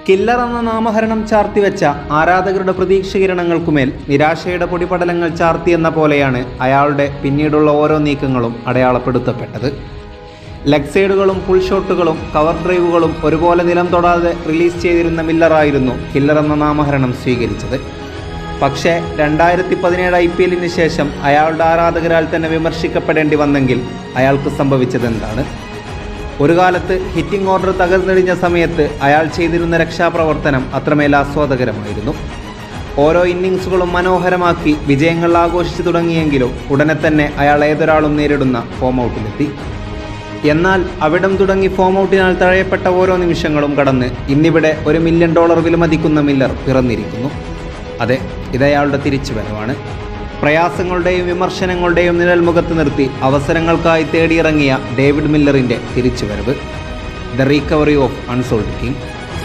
killer എന്ന നാമഹരണം ചാർത്തിവെച്ച ആരാധകരുടെ പ്രതീക്ഷകിരണങ്ങൾക്കുമേൽ നിരാശയുടെ പൊടിപടലങ്ങൾ ചാർത്തിയെന്ന പോലെയാണ് അയാളുടെ പിന്നീടുള്ള ഓരോ നീക്കങ്ങളും അടയാളപ്പെടുത്തപ്പെട്ടത് ലെഗ് സൈഡുകളും പുൾ ഷോട്ടുകളും കവർ ഡ്രൈവുകളും ഒരുപോലെ നിലം തൊടാതെ റിലീസ് ചെയ്തിരുന്ന മില്ലറായിരുന്നു കില്ലർ എന്ന നാമഹരണം സ്വീകരിച്ചത് പക്ഷേ രണ്ടായിരത്തി പതിനേഴ് ഐ പി എല്ലിന് ശേഷം അയാളുടെ ആരാധകരാൽ തന്നെ വിമർശിക്കപ്പെടേണ്ടി വന്നെങ്കിൽ അയാൾക്ക് സംഭവിച്ചതെന്താണ് ഒരു കാലത്ത് ഹിറ്റിംഗ് ഓർഡർ തകർന്നെടിഞ്ഞ സമയത്ത് അയാൾ ചെയ്തിരുന്ന രക്ഷാപ്രവർത്തനം അത്രമേൽ ആസ്വാദകരമായിരുന്നു ഓരോ ഇന്നിങ്സുകളും മനോഹരമാക്കി വിജയങ്ങൾ ആഘോഷിച്ചു തുടങ്ങിയെങ്കിലും ഉടനെ തന്നെ അയാൾ ഏതൊരാളും നേരിടുന്ന ഫോം ഔട്ടിലെത്തി എന്നാൽ അവിടം തുടങ്ങി ഫോം ഔട്ടിനാൽ തഴയപ്പെട്ട ഓരോ നിമിഷങ്ങളും കടന്ന് ഇന്നിവിടെ ഒരു മില്യൺ ഡോളർ വിലമതിക്കുന്ന മില്ലർ പിറന്നിരിക്കുന്നു അതെ ഇതയാളുടെ തിരിച്ചുവരവാണ് പ്രയാസങ്ങളുടെയും വിമർശനങ്ങളുടെയും നിഴൽമുഖത്ത് നിർത്തി അവസരങ്ങൾക്കായി തേടിയിറങ്ങിയ ഡേവിഡ് മില്ലറിൻ്റെ തിരിച്ചുവരവ് the recovery of unsold king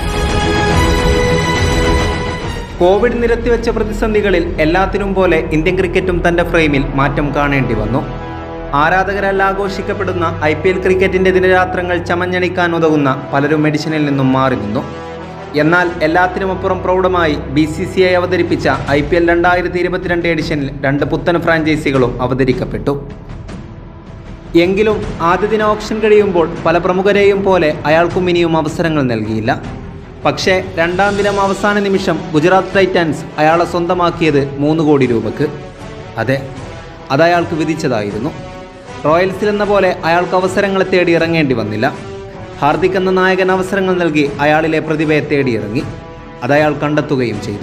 Covid നിരത്തിവെച്ച പ്രതിസന്ധികളിൽ എല്ലാത്തിനും പോലെ ഇന്ത്യൻ ക്രിക്കറ്റും തൻ്റെ ഫ്രെയിമിൽ മാറ്റം കാണേണ്ടി വന്നു ആരാധകരെല്ലാം ആഘോഷിക്കപ്പെടുന്ന ഐ പി എൽ ക്രിക്കറ്റിൻ്റെ ദിനരാത്രങ്ങൾ ചമഞ്ഞണിക്കാൻ ഉതകുന്ന പലരും മെഡിസിനിൽ നിന്നും മാറി നിന്നു എന്നാൽ എല്ലാത്തിനുമപ്പുറം പ്രൗഢമായി ബി സി സി ഐ അവതരിപ്പിച്ച ഐ പി എൽ രണ്ടായിരത്തി ഇരുപത്തിരണ്ട് എഡിഷനിൽ രണ്ട് പുത്തൻ ഫ്രാഞ്ചൈസികളും അവതരിക്കപ്പെട്ടു എങ്കിലും ആദ്യ ദിന ഓപ്ഷൻ കഴിയുമ്പോൾ പല പ്രമുഖരെയും പോലെ അയാൾക്കും ഇനിയും അവസരങ്ങൾ നൽകിയില്ല പക്ഷേ രണ്ടാം ദിനം അവസാന നിമിഷം ഗുജറാത്ത് ടൈറ്റൻസ് അയാളെ സ്വന്തമാക്കിയത് മൂന്ന് കോടി രൂപക്ക് അതെ അതയാൾക്ക് വിധിച്ചതായിരുന്നു റോയൽസിൽ എന്ന പോലെ അയാൾക്ക് അവസരങ്ങളെ തേടി ഇറങ്ങേണ്ടി വന്നില്ല ഹാർദിക് എന്ന നായകൻ അവസരങ്ങൾ നൽകി അയാളിലെ പ്രതിഭയെ തേടിയിറങ്ങി അതയാൾ കണ്ടെത്തുകയും ചെയ്തു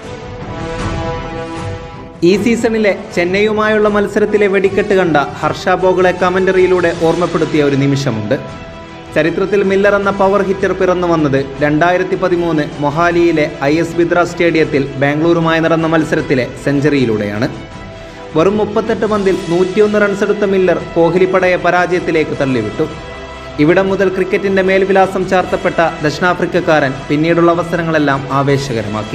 ഈ സീസണിലെ ചെന്നൈയുമായുള്ള മത്സരത്തിലെ വെടിക്കെട്ട് കണ്ട ഹർഷ ബോഗളെ കമന്ററിയിലൂടെ ഓർമ്മപ്പെടുത്തിയ ഒരു നിമിഷമുണ്ട് ചരിത്രത്തിൽ മില്ലർ എന്ന പവർ ഹിറ്റർ പിറന്നു വന്നത് രണ്ടായിരത്തി പതിമൂന്ന് മൊഹാലിയിലെ ഐ എസ് ബിദ്ര സ്റ്റേഡിയത്തിൽ ബാംഗ്ലൂരുമായി നടന്ന മത്സരത്തിലെ സെഞ്ചുറിയിലൂടെയാണ് വെറും മുപ്പത്തെട്ട് പന്തിൽ നൂറ്റിയൊന്ന് റൺസ് എടുത്ത മില്ലർ കോഹ്ലിപ്പടയെ പരാജയത്തിലേക്ക് തള്ളിവിട്ടു ഇവിടം മുതൽ ക്രിക്കറ്റിന്റെ മേൽവിലാസം ചാർത്തപ്പെട്ട ദക്ഷിണാഫ്രിക്കക്കാരൻ പിന്നീടുള്ള അവസരങ്ങളെല്ലാം ആവേശകരമാക്കി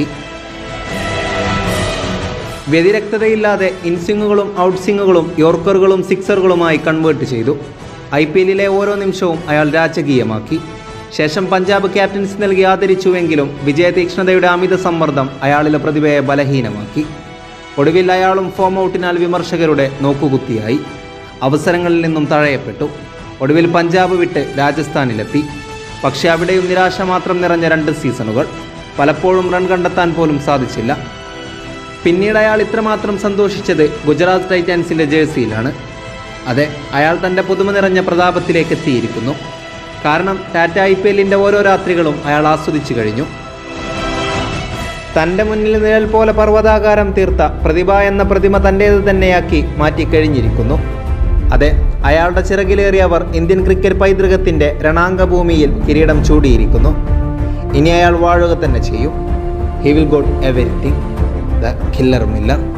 വ്യതിരക്തതയില്ലാതെ ഇൻസ്വിങ്ങുകളും ഔട്ട്സ്വിങ്ങുകളും യോർക്കറുകളും സിക്സറുകളുമായി കൺവേർട്ട് ചെയ്തു ഐ പി എല്ലിലെ ഓരോ നിമിഷവും അയാൾ രാജകീയമാക്കി ശേഷം പഞ്ചാബ് ക്യാപ്റ്റൻസി നൽകി ആദരിച്ചുവെങ്കിലും വിജയതീക്ഷ്ണതയുടെ അമിത സമ്മർദ്ദം അയാളിലെ പ്രതിഭയെ ബലഹീനമാക്കി ഒടുവിൽ അയാളും ഫോം ഔട്ടിനാൽ വിമർശകരുടെ നോക്കുകുത്തിയായി അവസരങ്ങളിൽ നിന്നും തഴയപ്പെട്ടു ഒടുവിൽ പഞ്ചാബ് വിട്ട് രാജസ്ഥാനിലെത്തി പക്ഷേ അവിടെയും നിരാശ മാത്രം നിറഞ്ഞ രണ്ട് സീസണുകൾ പലപ്പോഴും റൺ കണ്ടെത്താൻ പോലും സാധിച്ചില്ല പിന്നീട് അയാൾ ഇത്രമാത്രം സന്തോഷിച്ചത് ഗുജറാത്ത് ടൈറ്റൻസിന്റെ ജേഴ്സിയിലാണ് അതെ അയാൾ തൻ്റെ പുതുമ നിറഞ്ഞ പ്രതാപത്തിലേക്ക് എത്തിയിരിക്കുന്നു കാരണം ടാറ്റ ഐ പി എല്ലിൻ്റെ ഓരോ രാത്രികളും അയാൾ ആസ്വദിച്ചു കഴിഞ്ഞു തൻ്റെ മുന്നിൽ നിഴൽ പോലെ പർവ്വതാകാരം തീർത്ത പ്രതിഭ എന്ന പ്രതിമ തൻ്റേത് തന്നെയാക്കി മാറ്റിക്കഴിഞ്ഞിരിക്കുന്നു അതെ അയാളുടെ ചിറകിലേറിയവർ ഇന്ത്യൻ ക്രിക്കറ്റ് പൈതൃകത്തിൻ്റെ രണാംഗഭൂമിയിൽ കിരീടം ചൂടിയിരിക്കുന്നു ഇനി അയാൾ വാഴുക തന്നെ ചെയ്യും he will got everything the killer Miller